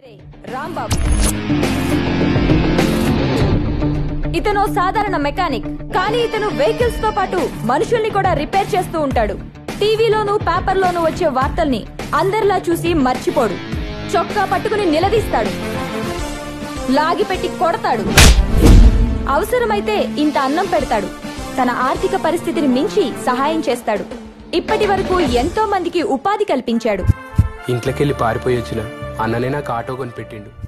రాంబాబు ఇతను సాధారణ మెకానిక్ కానీ ఇతను వెహికల్స్ తో పాటు మనుషుల్ని కూడా రిపేర్ చేస్తూ ఉంటాడు టీవీలోను పేపర్లోను వచ్చే వార్తల్ని అందరిలా చూసి మర్చిపోడు చొక్కా పట్టుకుని నిలదీస్తాడు లాగిపెట్టి కొడతాడు అవసరమైతే ఇంత అన్నం పెడతాడు తన ఆర్థిక పరిస్థితిని మించి సహాయం చేస్తాడు ఇప్పటి వరకు ఎంతో మందికి ఉపాధి కల్పించాడు ఇంట్లోకెళ్ళి పారిపోయి వచ్చిన అన్ననే నాకు ఆటో కొని పెట్టిండు